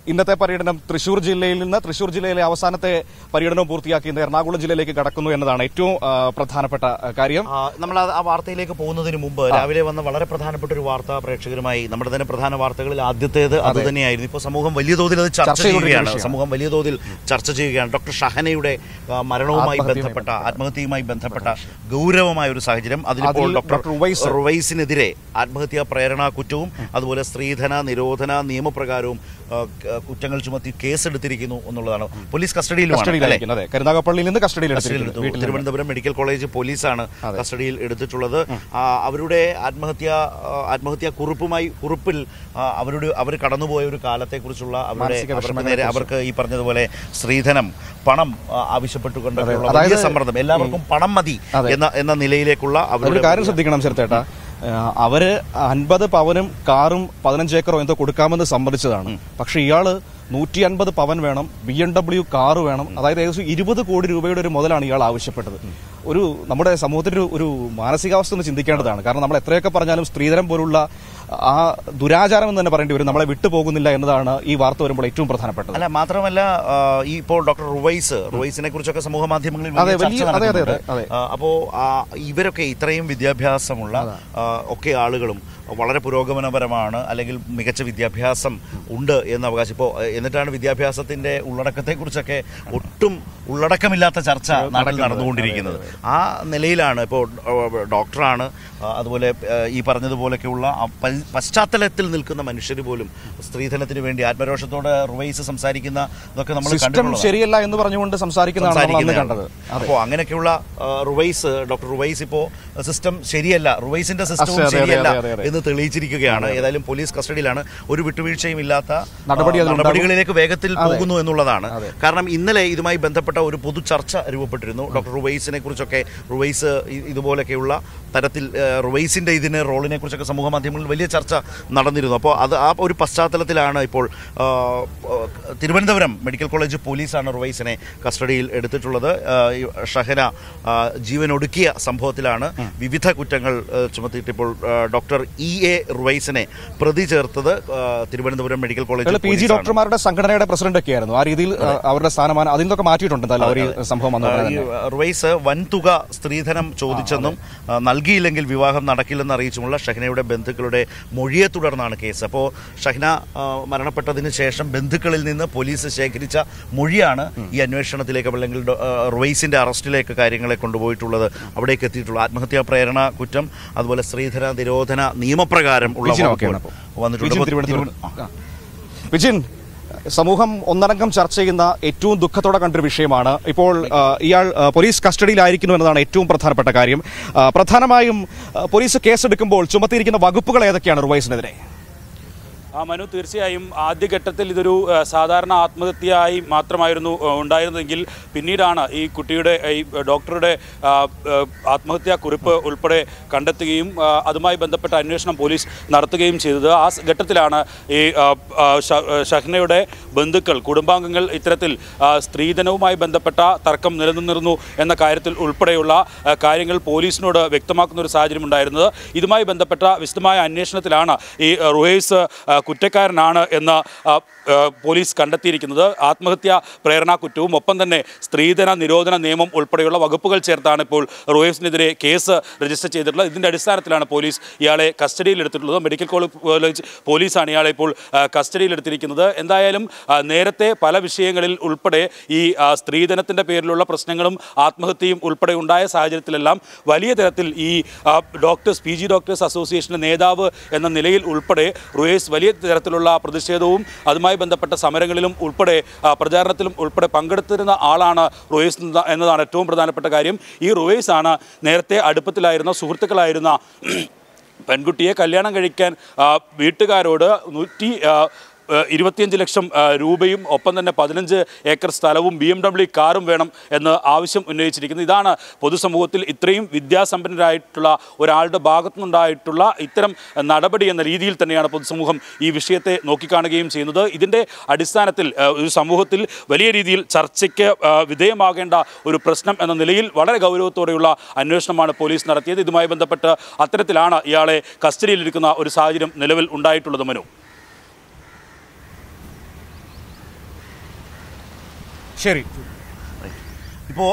ഇന്നത്തെ പര്യടനം തൃശൂർ ജില്ലയിൽ നിന്ന് തൃശൂർ ജില്ലയിലെ അവസാനത്തെ പര്യടനം പൂർത്തിയാക്കി ഇന്ന് എറണാകുളം ജില്ലയിലേക്ക് കടക്കുന്നു എന്നതാണ് ഏറ്റവും ആ, പ്രധാനപ്പെട്ട ആ, കാര്യം ആ, നമ്മൾ ആ- ആ വാർത്തയിലേക്ക് പോകുന്നതിന് മുമ്പ് രാവിലെ വന്ന വളരെ പ്രധാനപ്പെട്ട ഒരു വാർത്ത പ്രേക്ഷകരുമായി നമ്മുടെ തന്നെ പ്രധാന വാർത്തകളിൽ ആദ്യത്തേത് അത് തന്നെയായിരുന്നു ഇപ്പോൾ സമൂഹം വലിയ തോതിൽ അത് ചർച്ച ചർച്ച ചെയ്തുകൊണ്ടിരിക്കുന്ന ചെയ്യുകയാണ് വിഷയമാണ്. സമൂഹം വലിയ തോതിൽ ചർച്ച ചെയ്യുകയാണ് ഡോക്ടർ ഷഹനയുടെ ആ, മരണവുമായി ആത്മഹത്യയുമായി ബന്ധപ്പെട്ട ആത്മഹത്യയുമായി ബന്ധപ്പെട്ട ഗൗരവമായ ഒരു സാഹചര്യം അതിലിപ്പോൾ അതിൽ ഡോക്ടർ ഡോക്ടർ ഉവൈസ് റുവൈസിനെതിരെ ആത്മഹത്യാ പ്രേരണാ കുറ്റവും അതുപോലെ സ്ത്രീധന നിരോധന നിയമപ്രകാരവും ആ, ക- കുറ്റങ്ങൾ ചുമത്തി കേസെടുത്തിരിക്കുന്നു എന്നുള്ളതാണ് പോലീസ് കസ്റ്റഡിയിലുമാണ് അല്ലേ കസ്റ്റഡിയിലായിരിക്കും അതെ കരുനാഗപ്പള്ളിയിൽ നിന്ന് കസ്റ്റഡിയിൽ കസ്റ്റഡിയിൽ എടുത്തിരിക്കുന്നു. എടുത്തു വീട്ടിൽ നിന്ന്. തിരുവനന്തപുരം മെഡിക്കൽ കോളേജ് പോലീസാണ് കസ്റ്റഡിയിൽ എടുത്തിട്ടുള്ളത് ആ, അവരുടെ ആത്മഹത്യ ആ, ആത്മഹത്യാ കുറിപ്പുമായി കുറിപ്പിൽ ആ, അവരുടെ അവർ കടന്നുപോയ ഒരു കാലത്തെക്കുറിച്ചുള്ള അവരുടെ മാനസിക അവർക്ക് വിഷമങ്ങളെ നേരെ അവർക്ക് ഈ പറഞ്ഞതുപോലെ സ്ത്രീധനം പണം ആ, ആവശ്യപ്പെട്ടുകൊണ്ടൊക്കെയുള്ള അതായത് വലിയ സമ്മർദ്ദം എല്ലാവർക്കും പണം മതി അതെ. എന്ന എന്ന നിലയിലേക്കുള്ള ഒരു അവരുടെ കാര്യം ശ്രദ്ധിക്കണം ചേർത്തേട്ടാ അവര് അൻപത് പവനും കാറും പതിനഞ്ച് ഏക്കറോ എന്തോ കൊടുക്കാമെന്ന് സമ്മതിച്ചതാണ് പക്ഷെ ഇയാള് നൂറ്റി അൻപത് പവൻ വേണം ബി എം ഡബ്ല്യു കാറ് വേണം അതായത് ഏകദേശം ഇരുപത് കോടി രൂപയുടെ ഒരു മുതലാണ് ഇയാൾ ആവശ്യപ്പെട്ടത് ഒരു നമ്മുടെ സമൂഹത്തിന്റെ ഒരു- ഒരു മാനസികാവസ്ഥ ഒന്ന് ചിന്തിക്കേണ്ടതാണ് കാരണം നമ്മൾ എത്രയൊക്കെ പറഞ്ഞാലും സ്ത്രീധനം പോലുള്ള ആ ദുരാചാരം എന്ന് തന്നെ പറയേണ്ടി വരും നമ്മളെ വിട്ടുപോകുന്നില്ല എന്നതാണ് ഈ വാർത്ത വരുമ്പോൾ ഏറ്റവും പ്രധാനപ്പെട്ടത് അല്ല മാത്രമല്ല ആ, ഈ ഇപ്പോൾ ഡോക്ടർ റുവൈസ് റുവൈസിനെ കുറിച്ചൊക്കെ സമൂഹ മാധ്യമങ്ങളിൽ അതെ, വലിയ വലിയ- ചർച്ച അതെ, അതെ, നടക്കുന്നുണ്ട്. അതെ. ആ, അപ്പോ ആ, ഇവരൊക്കെ ഇത്രയും വിദ്യാഭ്യാസമുള്ള ആ, ഒക്കെ ആളുകളും വളരെ പുരോഗമനപരമാണ് അല്ലെങ്കിൽ മികച്ച വിദ്യാഭ്യാസം ഉണ്ട് എന്ന് അവകാശം ഇപ്പോൾ എന്നിട്ടാണ് വിദ്യാഭ്യാസത്തിന്റെ ഉള്ളടക്കത്തെക്കുറിച്ചൊക്കെ ഒട്ടും ഉള്ളടക്കമില്ലാത്ത ചർച്ച നാട്ടിൽ നടന്നുകൊണ്ടിരിക്കുന്നത് ആ നിലയിലാണ് ഇപ്പോൾ ഡോക്ടറാണ് ആ, അതുപോലെ ആ, ഈ പറഞ്ഞതുപോലെയൊക്കെയുള്ള ആ പ- പശ്ചാത്തലത്തിൽ നിൽക്കുന്ന മനുഷ്യർ പോലും സ്ത്രീധനത്തിന് വേണ്ടി ആത്മരോഷത്തോടെ റുവൈസ് സംസാരിക്കുന്ന ഇതൊക്കെ നമ്മൾ സിസ്റ്റം കണ്ടിട്ടുള്ളതാണ്. ശരിയല്ല എന്ന് പറഞ്ഞുകൊണ്ട് സംസാരിക്കുന്നതാണ് നമ്മൾ അന്ന് കണ്ടത് സംസാരിക്കുന്നതാണ്. അപ്പോ അങ്ങനെയൊക്കെയുള്ള ആ, റുവൈസ് ഡോക്ടർ റുവൈസ് ഇപ്പോ സിസ്റ്റം ശരിയല്ല റുവൈസിന്റെ സിസ്റ്റവും അതെ, അതെ, ശരിയല്ല അതെ, അതെ. എന്ന് തെളിയിച്ചിരിക്കുകയാണ് ഏതായാലും പോലീസ് കസ്റ്റഡിയിലാണ് ഒരു വിട്ടുവീഴ്ചയും ഇല്ലാത്ത ആ, നടപടി അതിലുണ്ടാകും. നടപടികളിലേക്ക് വേഗത്തിൽ അതെ. പോകുന്നു എന്നുള്ളതാണ് അതെ. കാരണം ഇന്നലെ ഇതുമായി ബന്ധപ്പെട്ട ഒരു പൊതു ചർച്ച രൂപപ്പെട്ടിരുന്നു ഡോക്ടർ റുവൈസിനെ കുറിച്ചൊക്കെ റുവൈസ് ഇ- ഇതുപോലെയൊക്കെയുള്ള തരത്തിൽ ആ, റുവൈസിന്റെ ഇതിന് റോളിനെ കുറിച്ചൊക്കെ സമൂഹ മാധ്യമങ്ങളിൽ വലിയ ചർച്ച നടന്നിരുന്നു അപ്പോൾ അത് ആ ഒരു പശ്ചാത്തലത്തിലാണ് ഇപ്പോൾ ആ, ആ, തിരുവനന്തപുരം മെഡിക്കൽ കോളേജ് പോലീസാണ് റുവൈസിനെ കസ്റ്റഡിയിൽ എടുത്തിട്ടുള്ളത് ആ, ഈ ഷഹന ആ, ജീവനൊടുക്കിയ സംഭവത്തിലാണ് വിവിധ കുറ്റങ്ങൾ ആ, ചുമത്തിയിട്ട് ഇപ്പോൾ ആ, ഡോക്ടർ ഇ എ റുവൈസിനെ പ്രതി ചേർത്തത് ആ, Thiruvananthapuram medical college P G പോലീസാണ്. ഡോക്ടർമാരുടെ സംഘടനയുടെ പ്രസിഡന്റ് ഒക്കെ ആയിരുന്നു ആ രീതിയിൽ ആ, അവരുടെ സ്ഥാനമാനം അതിൽ നിന്നൊക്കെ മാറ്റിയിട്ടുണ്ട് എന്തായാലും അവർ ഈ സംഭവം വന്ന ഉടനെ ഈ തന്നെ. റുവൈസ് വൻതുക സ്ത്രീധനം ചോദിച്ചെന്നും ആ, നൽകിയില്ലെങ്കിൽ വിവാഹം നടക്കില്ലെന്ന് അറിയിച്ചുമുള്ള ഷഹനയുടെ ബന്ധുക്കളുടെ മൊഴിയെ തുടർന്നാണ് കേസ് അപ്പോൾ ഷഹന ആ, മരണപ്പെട്ടതിന് ശേഷം ബന്ധുക്കളിൽ നിന്ന് പോലീസ് ശേഖരിച്ച മൊഴിയാണ് ഈ അന്വേഷണത്തിലേക്ക് അല്ലെങ്കിൽ ഡോ- ആ, റുവൈസിന്റെ അറസ്റ്റിലേക്ക് കാര്യങ്ങളെ കൊണ്ടുപോയിട്ടുള്ളത് അവിടേക്ക് എത്തിയിട്ടുള്ളത് ആത്മഹത്യാ പ്രേരണ കുറ്റം അതുപോലെ സ്ത്രീധന നിരോധന നിയമപ്രകാരം ഉള്ള വിജിൻ വകുപ്പുകൾ ഓക്കെയാണ് അപ്പോൾ. വന്നിട്ടുണ്ട് വിജിൻ അപ്പോൾ തിരുവനന്തപുരം തിരുവന- ആ. ആ. വിജിൻ സമൂഹം ഒന്നടങ്കം ചർച്ച ചെയ്യുന്ന ഏറ്റവും ദുഃഖത്തോടെ കണ്ടൊരു വിഷയമാണ് ഇപ്പോൾ ആ, ഇയാൾ ആ, പോലീസ് കസ്റ്റഡിയിലായിരിക്കുന്നു എന്നതാണ് ഏറ്റവും പ്രധാനപ്പെട്ട കാര്യം ആ, പ്രധാനമായും ആ, പോലീസ് കേസെടുക്കുമ്പോൾ ചുമത്തിയിരിക്കുന്ന വകുപ്പുകൾ ഏതൊക്കെയാണ് റുവൈസിനെതിരെ ആ മനു തീർച്ചയായും ആദ്യഘട്ടത്തിൽ ഇതൊരു ആ, സാധാരണ ആത്മഹത്യയായി മാത്രമായിരുന്നു ആ, ഉണ്ടായിരുന്നതെങ്കിൽ പിന്നീടാണ് ഈ കുട്ടിയുടെ ഈ ഡോക്ടറുടെ ആ, ആ, ആത്മഹത്യാ കുറിപ്പ് ഉൾപ്പെടെ കണ്ടെത്തുകയും ആ, അതുമായി ബന്ധപ്പെട്ട അന്വേഷണം പോലീസ് നടത്തുകയും ചെയ്തത് ആ സ് ഘട്ടത്തിലാണ് ഈ ആ, ആ, ഷ- ഷഹ്നയുടെ ബന്ധുക്കൾ കുടുംബാംഗങ്ങൾ ഇത്തരത്തിൽ ആ, സ്ത്രീധനവുമായി ബന്ധപ്പെട്ട തർക്കം നിലനിന്നിരുന്നു എന്ന കാര്യത്തിൽ ഉൾപ്പെടെയുള്ള ആ, കാര്യങ്ങൾ പോലീസിനോട് വ്യക്തമാക്കുന്ന ഒരു സാഹചര്യം ഉണ്ടായിരുന്നത് ഇതുമായി ബന്ധപ്പെട്ട വിശദമായ അന്വേഷണത്തിലാണ് ഈ ആ, റുഹൈസ് ആ, കുറ്റക്കാരനാണ് എന്ന് ആ, ആ, പോലീസ് കണ്ടെത്തിയിരിക്കുന്നത് ആത്മഹത്യാ പ്രേരണാ കുറ്റവും ഒപ്പം തന്നെ സ്ത്രീധന നിരോധന നിയമം ഉൾപ്പെടെയുള്ള വകുപ്പുകൾ ചേർത്താണ് ഇപ്പോൾ റുഹൈസിനെതിരെ കേസ് രജിസ്റ്റർ ചെയ്തിട്ടുള്ളത് ഇതിൻ്റെ അടിസ്ഥാനത്തിലാണ് പോലീസ് ഇയാളെ കസ്റ്റഡിയിൽ എടുത്തിട്ടുള്ളത് മെഡിക്കൽ കോളേജ് പോലീസാണ് ഇയാളെ ഇപ്പോൾ ആ, കസ്റ്റഡിയിൽ എടുത്തിരിക്കുന്നത് എന്തായാലും ആ, നേരത്തെ പല വിഷയങ്ങളിൽ ഉൾപ്പെടെ ഈ ആ, സ്ത്രീധനത്തിൻ്റെ പേരിലുള്ള പ്രശ്നങ്ങളും ആത്മഹത്യയും ഉൾപ്പെടെ ഉണ്ടായ സാഹചര്യത്തിലെല്ലാം വലിയ തരത്തിൽ ഈ ആ, ഡോക്ടേഴ്സ് പി ജി ഡോക്ടേഴ്സ് അസോസിയേഷൻ്റെ നേതാവ് എന്ന നിലയിൽ ഉൾപ്പെടെ റുയേസ് വലിയ തരത്തിലുള്ള പ്രതിഷേധവും അതുമായി ബന്ധപ്പെട്ട സമരങ്ങളിലും ഉൾപ്പെടെ ആ, പ്രചാരണത്തിലും ഉൾപ്പെടെ പങ്കെടുത്തിരുന്ന ആളാണ് റുയേസ് എന്ന- എന്നതാണ് ഏറ്റവും പ്രധാനപ്പെട്ട കാര്യം ഈ റുയേസ് ആണ് നേരത്തെ അടുപ്പത്തിലായിരുന്ന സുഹൃത്തുക്കളായിരുന്ന പെൺകുട്ടിയെ കല്യാണം കഴിക്കാൻ ആ, വീട്ടുകാരോട് നൂറ്റി ആ, ഏഹ് ഇരുപത്തിയഞ്ച് ലക്ഷം ഏഹ് രൂപയും ഒപ്പം തന്നെ പതിനഞ്ച് ഏക്കർ സ്ഥലവും ബി എം ഡബ്ല്യു കാറും വേണം എന്ന് ആവശ്യം ഉന്നയിച്ചിരിക്കുന്നത് ഇതാണ് പൊതുസമൂഹത്തിൽ ഇത്രയും വിദ്യാസമ്പന്നരായിട്ടുള്ള ഒരാളുടെ ഭാഗത്തുനിന്നുണ്ടായിട്ടുള്ള ഇത്തരം നടപടി എന്ന രീതിയിൽ തന്നെയാണ് പൊതുസമൂഹം ഈ വിഷയത്തെ നോക്കിക്കാണുകയും ചെയ്യുന്നത് ഇതിൻ്റെ അടിസ്ഥാനത്തിൽ ഏഹ് ഒരു സമൂഹത്തിൽ വലിയ രീതിയിൽ ചർച്ചയ്ക്ക് ഏഹ് വിധേയമാകേണ്ട ഒരു പ്രശ്നം എന്ന നിലയിൽ വളരെ ഗൗരവത്തോടെയുള്ള അന്വേഷണമാണ് പോലീസ് നടത്തിയത് ഇതുമായി ബന്ധപ്പെട്ട് അത്തരത്തിലാണ് ഇയാളെ കസ്റ്റഡിയിലിരിക്കുന്ന ഒരു സാഹചര്യം നിലവിൽ ഉണ്ടായിട്ടുള്ളത് മനു ശരി ഇപ്പോൾ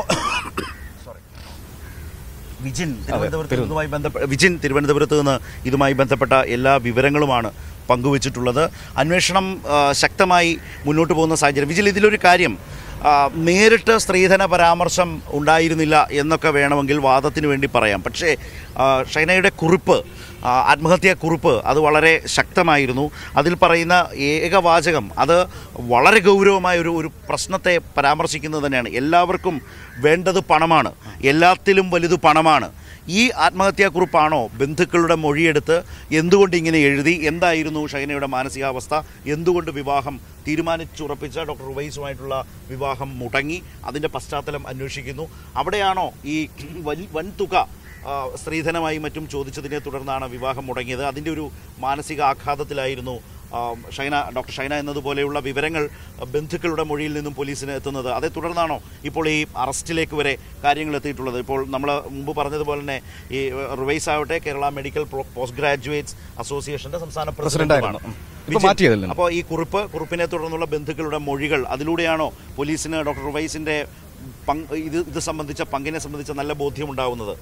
വിജിൻ തിരുവനന്തപുരത്ത് ഇതുമായി ബന്ധപ്പെട്ട വിജിൻ തിരുവനന്തപുരത്ത് നിന്ന് ഇതുമായി ബന്ധപ്പെട്ട എല്ലാ വിവരങ്ങളുമാണ് പങ്കുവച്ചിട്ടുള്ളത് അന്വേഷണം ആ, ശക്തമായി മുന്നോട്ട് പോകുന്ന സാഹചര്യം വിജിൽ ഇതിലൊരു കാര്യം ആ, നേരിട്ട് സ്ത്രീധന പരാമർശം ഉണ്ടായിരുന്നില്ല എന്നൊക്കെ വേണമെങ്കിൽ വാദത്തിന് വേണ്ടി പറയാം പക്ഷേ ആ, ഷൈനയുടെ കുറിപ്പ് ആ, ആത്മഹത്യാക്കുറിപ്പ് അത് വളരെ ശക്തമായിരുന്നു അതിൽ പറയുന്ന ഏകവാചകം അത് വളരെ ഗൗരവമായ ഒരു ഒരു പ്രശ്നത്തെ പരാമർശിക്കുന്നത് തന്നെയാണ് എല്ലാവർക്കും വേണ്ടത് പണമാണ് എല്ലാത്തിലും വലുത് പണമാണ് ഈ ആത്മഹത്യാക്കുറിപ്പാണോ ബന്ധുക്കളുടെ മൊഴിയെടുത്ത് എന്തുകൊണ്ട് ഇങ്ങനെ എഴുതി എന്തായിരുന്നു ഷൈനയുടെ മാനസികാവസ്ഥ എന്തുകൊണ്ട് വിവാഹം തീരുമാനിച്ചുറപ്പിച്ച ഡോക്ടർ ഉവൈസുമായിട്ടുള്ള വിവാഹം മുടങ്ങി അതിൻ്റെ പശ്ചാത്തലം അന്വേഷിക്കുന്നു അവിടെയാണോ ഈ വലി വൻ തുക ആ, സ്ത്രീധനമായി മറ്റും ചോദിച്ചതിനെ തുടർന്നാണ് വിവാഹം മുടങ്ങിയത് അതിൻ്റെ ഒരു മാനസിക ആഘാതത്തിലായിരുന്നു ആ, ഷൈന ഡോക്ടർ ഷൈന എന്നതുപോലെയുള്ള വിവരങ്ങൾ ബന്ധുക്കളുടെ മൊഴിയിൽ നിന്നും പോലീസിന് എത്തുന്നത് അതേ തുടർന്നാണോ ഇപ്പോൾ ഈ അറസ്റ്റിലേക്ക് വരെ കാര്യങ്ങൾ എത്തിയിട്ടുള്ളത് ഇപ്പോൾ നമ്മൾ മുമ്പ് പറഞ്ഞതുപോലെ തന്നെ ഈ റിവൈസ് ആവട്ടെ Kerala medical pro- post graduates അസോസിയേഷന്റെ സംസ്ഥാന പ്രസിഡന്റായിരുന്നു. പ്രസിഡന്റുമാണ് ഇപ്പൊ മാറ്റിയതിൽ നിന്ന്. അപ്പോൾ ഈ കുറിപ്പ് കുറിപ്പിനെ തുടർന്നുള്ള ബന്ധുക്കളുടെ മൊഴികൾ അതിലൂടെയാണോ പോലീസിന് ഡോക്ടർ റിവൈസിന്റെ പങ്ക് ഇത് ഇത് സംബന്ധിച്ച പങ്കിനെ സംബന്ധിച്ച നല്ല ബോധ്യമുണ്ടാവുന്നത്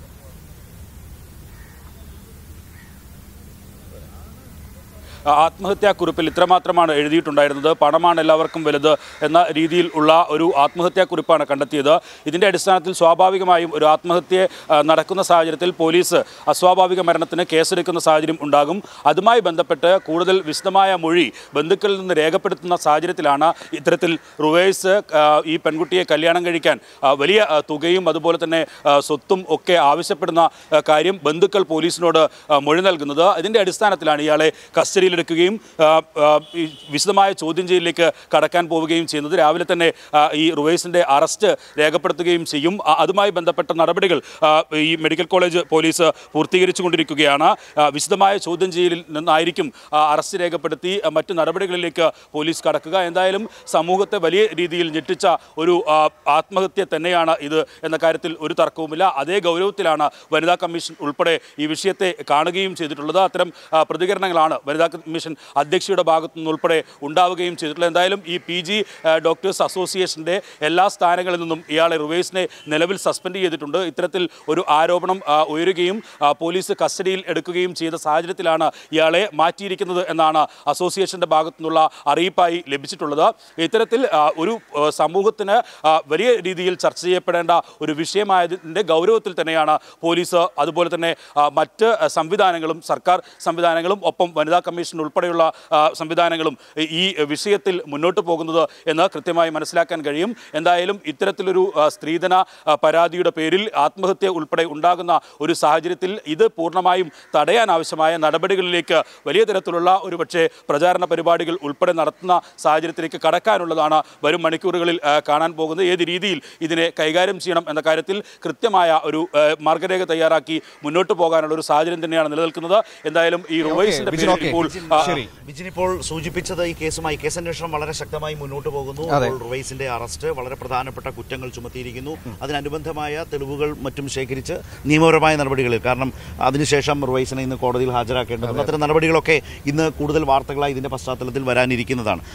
ആത്മഹത്യാക്കുറിപ്പിൽ ഇത്രമാത്രമാണ് എഴുതിയിട്ടുണ്ടായിരുന്നത് പണമാണ് എല്ലാവർക്കും വലുത് എന്ന രീതിയിൽ ഉള്ള ഒരു ആത്മഹത്യാക്കുറിപ്പാണ് കണ്ടെത്തിയത് ഇതിൻ്റെ അടിസ്ഥാനത്തിൽ സ്വാഭാവികമായും ഒരു ആത്മഹത്യയെ ആ, നടക്കുന്ന സാഹചര്യത്തിൽ പോലീസ് അസ്വാഭാവിക മരണത്തിന് കേസെടുക്കുന്ന സാഹചര്യം ഉണ്ടാകും അതുമായി ബന്ധപ്പെട്ട് കൂടുതൽ വിശദമായ മൊഴി ബന്ധുക്കളിൽ നിന്ന് രേഖപ്പെടുത്തുന്ന സാഹചര്യത്തിലാണ് ഇത്തരത്തിൽ റുവേഴ്സ് ആ, ഈ പെൺകുട്ടിയെ കല്യാണം കഴിക്കാൻ ആ, വലിയ ആ, തുകയും അതുപോലെ തന്നെ ആ, സ്വത്തും ഒക്കെ ആവശ്യപ്പെടുന്ന ആ, കാര്യം ബന്ധുക്കൾ പോലീസിനോട് ആ, മൊഴി നൽകുന്നത് അതിൻ്റെ അടിസ്ഥാനത്തിലാണ് ഇയാളെ കസ്റ്റഡിയിലെടുക്കുകയും ആ, ആ, ഈ വിശദമായ ചോദ്യം ചെയ്യലിലേക്ക് കടക്കാൻ പോവുകയും ചെയ്യുന്നത് രാവിലെ തന്നെ ആ, ഈ റുവേഴ്സിൻ്റെ അറസ്റ്റ് രേഖപ്പെടുത്തുകയും ചെയ്യും ആ, അതുമായി ബന്ധപ്പെട്ട നടപടികൾ ആ, ഈ മെഡിക്കൽ കോളേജ് പോലീസ് പൂർത്തീകരിച്ചുകൊണ്ടിരിക്കുകയാണ് ആ, വിശദമായ ചോദ്യം ചെയ്യലിൽ നിന്നായിരിക്കും ആ, അറസ്റ്റ് രേഖപ്പെടുത്തി ആ, മറ്റ് നടപടികളിലേക്ക് പോലീസ് കടക്കുക എന്തായാലും സമൂഹത്തെ വലിയ രീതിയിൽ ഞെട്ടിച്ച ഒരു ആ, ആത്മഹത്യ തന്നെയാണ് ഇത് എന്ന കാര്യത്തിൽ ഒരു തർക്കവുമില്ല അതേ ഗൗരവത്തിലാണ് വനിതാ കമ്മീഷൻ ഉൾപ്പെടെ ഈ വിഷയത്തെ കാണുകയും ചെയ്തിട്ടുള്ളത് അത്തരം ആ, പ്രതികരണങ്ങളാണ് വനിതാ കമ്മീഷൻ അധ്യക്ഷയുടെ ഭാഗത്തു നിന്നുൾപ്പെടെ ഉണ്ടാവുകയും ചെയ്തിട്ടുള്ളത് എന്തായാലും ഈ പി ജി ഡോക്ടേഴ്സ് അസോസിയേഷൻ്റെ എല്ലാ സ്ഥാനങ്ങളിൽ നിന്നും ഇയാളെ റിവേഴ്സിനെ നിലവിൽ സസ്പെൻഡ് ചെയ്തിട്ടുണ്ട് ഇത്തരത്തിൽ ഒരു ആരോപണം ആ, ഉയരുകയും ആ, പോലീസ് കസ്റ്റഡിയിൽ എടുക്കുകയും ചെയ്ത സാഹചര്യത്തിലാണ് ഇയാളെ മാറ്റിയിരിക്കുന്നത് എന്നാണ് അസോസിയേഷൻ്റെ ഭാഗത്തു നിന്നുള്ള അറിയിപ്പായി ലഭിച്ചിട്ടുള്ളത് ഇത്തരത്തിൽ ആ, ഒരു ആ, സമൂഹത്തിന് ആ, വലിയ രീതിയിൽ ചർച്ച ചെയ്യപ്പെടേണ്ട ഒരു വിഷയമായതിൻ്റെ ഗൗരവത്തിൽ തന്നെയാണ് പോലീസ് അതുപോലെ തന്നെ ആ, മറ്റ് ആ, സംവിധാനങ്ങളും സർക്കാർ സംവിധാനങ്ങളും ഒപ്പം വനിതാ കമ്മീഷൻ ഉൾപ്പെടെയുള്ള ആ, സംവിധാനങ്ങളും ഈ- ഈ വിഷയത്തിൽ മുന്നോട്ട് പോകുന്നത് എന്ന് കൃത്യമായി മനസ്സിലാക്കാൻ കഴിയും എന്തായാലും ഇത്തരത്തിലൊരു ആ, സ്ത്രീധന ആ, പരാതിയുടെ പേരിൽ ആത്മഹത്യ ഉൾപ്പെടെ ഉണ്ടാകുന്ന ഒരു സാഹചര്യത്തിൽ ഇത് പൂർണ്ണമായും തടയാൻ ആവശ്യമായ നടപടികളിലേക്ക് വലിയ തരത്തിലുള്ള ഒരു പക്ഷേ പ്രചാരണ പരിപാടികൾ ഉൾപ്പെടെ നടത്തുന്ന സാഹചര്യത്തിലേക്ക് കടക്കാനുള്ളതാണ് വരും മണിക്കൂറുകളിൽ ആ, കാണാൻ പോകുന്നത് ഏത് രീതിയിൽ ഇതിനെ കൈകാര്യം ചെയ്യണം എന്ന കാര്യത്തിൽ കൃത്യമായ ഒരു ആ, മാർഗരേഖ തയ്യാറാക്കി മുന്നോട്ട് പോകാനുള്ള ഒരു സാഹചര്യം തന്നെയാണ് നിലനിൽക്കുന്നത് എന്തായാലും ഈ റുവൈസിന്റെ വിജിൻ, പേരിൽ ഓക്കേ. ഇപ്പോൾ ആ, ശരി. വിജിൻ ഇപ്പോൾ സൂചിപ്പിച്ചത് ഈ കേസുമായി കേസ് അന്വേഷണം വളരെ ശക്തമായി മുന്നോട്ട് പോകുന്നു അതെ. അപ്പോൾ റുവൈസിന്റെ അറസ്റ്റ് വളരെ പ്രധാനപ്പെട്ട കുറ്റങ്ങൾ ചുമത്തിയിരിക്കുന്നു അതിനനുബന്ധമായ തെളിവുകൾ മറ്റും ശേഖരിച്ച് നിയമപരമായ നടപടികളിൽ കാരണം അതിനുശേഷം റുവൈസിനെ ഇന്ന് കോടതിയിൽ ഹാജരാക്കേണ്ടതുണ്ട് അത്തരം നടപടികളൊക്കെ ഇന്ന് കൂടുതൽ വാർത്തകളായി ഇതിന്റെ പശ്ചാത്തലത്തിൽ വരാനിരിക്കുന്നതാണ്